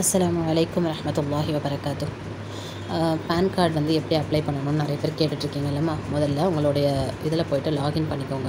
அஸ்ஸலாமு அலைக்கும் வரஹ்மத்துல்லாஹி வபரகாத்து பேன் கார்டு வந்து எப்படி அப்ளை பண்ணணும்னு நிறைய பேர் கேட்டுட்ருக்கீங்க இல்லைம்மா முதல்ல உங்களுடைய இதில் போய்ட்டு லாகின் பண்ணிக்கோங்க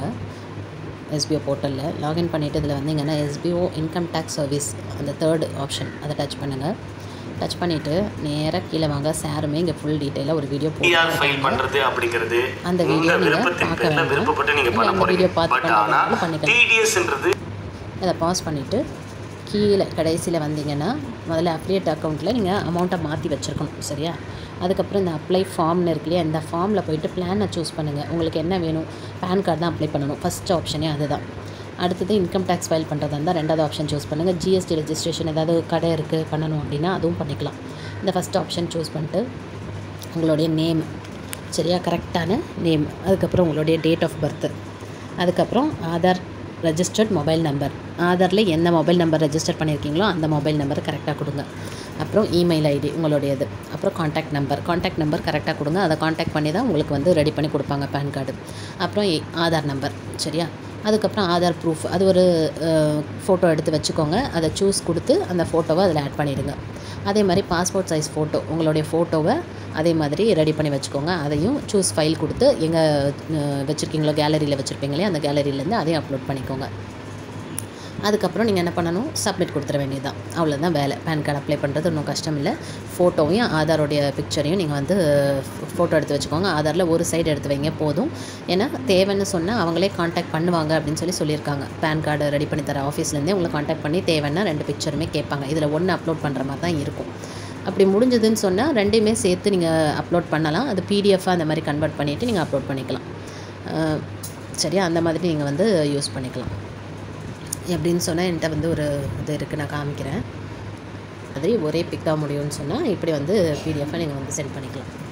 எஸ்பிஓ போர்ட்டலில் லாகின் பண்ணிவிட்டு இதில் வந்தீங்கன்னா எஸ்பிஓ இன்கம் டேக்ஸ் சர்வீஸ் அந்த தேர்ட் ஆப்ஷன் அதை டச் பண்ணுங்கள் டச் பண்ணிவிட்டு நேராக கீழே வாங்க சாருமே இங்கே ஃபுல் டீட்டெயிலாக ஒரு வீடியோ டிஆர் ஃபைல் போட்டு பண்றது அப்படிங்கிறது அந்த உங்க வீடியோ நீங்கள் விருப்பத்தின் பார்க்க பேர்ல வேண்டாம் விருப்பப்பட்டு நீங்க பண்ண அந்த போறீங்க வீடியோ பார்த்து பட் ஆனா பண்ணுறதுனாலும் பண்ணிக்கலாம் டிடிஎஸ்ன்றது அதை பாஸ் பண்ணிவிட்டு கீழே கடைசியில் வந்தீங்கன்னா முதல்ல அப்ளியேட் அக்கௌண்ட்டில் நீங்கள் அமௌண்ட்டை மாற்றி வச்சுருக்கணும் சரியா அதுக்கப்புறம் இந்த அப்ளை ஃபார்ம்னு இருக்கு இல்லையா இந்த ஃபார்மில் போயிட்டு பிளானை சூஸ் பண்ணுங்கள் உங்களுக்கு என்ன வேணும் பேன் கார்டு தான் அப்ளை பண்ணணும் ஃபஸ்ட் ஆப்ஷனே அதுதான் அடுத்தது இன்கம் டேக்ஸ் ஃபைல் பண்ணுறதா இருந்தால் ரெண்டாவது ஆப்ஷன் சூஸ் பண்ணுங்கள் ஜிஎஸ்டி ரெஜிஸ்ட்ரேஷன் ஏதாவது கடை இருக்குது பண்ணணும் அப்படின்னா அதுவும் பண்ணிக்கலாம் இந்த ஃபஸ்ட் ஆப்ஷன் சூஸ் பண்ணிட்டு உங்களுடைய நேம் சரியா கரெக்டான நேம் அதுக்கப்புறம் உங்களுடைய டேட் ஆஃப் பர்த்து அதுக்கப்புறம் ஆதார் ரெஜிஸ்டர்ட் மொபைல் நம்பர் ஆதாரில் எந்த மொபைல் நம்பர் ரெஜிஸ்டர் பண்ணியிருக்கீங்களோ அந்த மொபைல் நம்பரை கரெக்டாக கொடுங்க அப்புறம் இமெயில் ஐடி உங்களுடையது அப்புறம் காண்டாக்ட் நம்பர் காண்டாக்ட் நம்பர் கரெக்டாக கொடுங்க அதை காண்டாக்ட் பண்ணி தான் உங்களுக்கு வந்து ரெடி பண்ணி கொடுப்பாங்க பேன் கார்டு அப்புறம் எ- ஆதார் நம்பர் சரியா அதுக்கப்புறம் ஆதார் ப்ரூஃப் அது ஒரு ஃபோட்டோ எடுத்து வச்சுக்கோங்க அதை சூஸ் கொடுத்து அந்த ஃபோட்டோவை அதில் ஆட் பண்ணிடுங்க அதே மாதிரி பாஸ்போர்ட் சைஸ் ஃபோட்டோ உங்களுடைய ஃபோட்டோவை அதே மாதிரி ரெடி பண்ணி வச்சுக்கோங்க அதையும் சூஸ் ஃபைல் கொடுத்து எங்கே வச்சுருக்கீங்களோ கேலரியில் வச்சுருப்பீங்களே அந்த கேலரியிலேருந்து அதையும் அப்லோட் பண்ணிக்கோங்க அதுக்கப்புறம் நீங்கள் என்ன பண்ணணும் சப்மிட் கொடுத்துட வேண்டியதுதான் அவ்வளோதான் வேலை பேன் கார்டு அப்ளை பண்ணுறது ஒன்றும் கஷ்டம் இல்லை ஃபோட்டோவையும் ஆதாரோடைய பிக்சரையும் நீங்கள் வந்து ஃபோட்டோ எடுத்து வச்சுக்கோங்க ஆதாரில் ஒரு சைடு எடுத்து வைங்க போதும் ஏன்னா தேவைன்னு சொன்னால் அவங்களே காண்டாக்ட் பண்ணுவாங்க அப்படின்னு சொல்லி சொல்லியிருக்காங்க பேன் கார்டு ரெடி பண்ணி தர ஆஃபீஸ்லேருந்தே உங்களை காண்டாக்ட் பண்ணி தேவைன்னா ரெண்டு பிக்சருமே கேட்பாங்க இதில் ஒன்று அப்லோட் பண்ணுற மாதிரி தான் இருக்கும் அப்படி முடிஞ்சதுன்னு சொன்னால் ரெண்டையுமே சேர்த்து நீங்கள் அப்லோட் பண்ணலாம் அது பிடிஎஃபாக அந்த மாதிரி கன்வெர்ட் பண்ணிவிட்டு நீங்கள் அப்லோட் பண்ணிக்கலாம் அஹ் சரியா அந்த மாதிரி நீங்கள் வந்து யூஸ் பண்ணிக்கலாம் எப்படின்னு சொன்னால் என்கிட்ட வந்து ஒரு இது இருக்குது நான் காமிக்கிறேன் மாதிரி ஒரே பிக்காக முடியும்னு சொன்னால் இப்படி வந்து பிடிஎஃபாக நீங்கள் வந்து சென்ட் பண்ணிக்கலாம்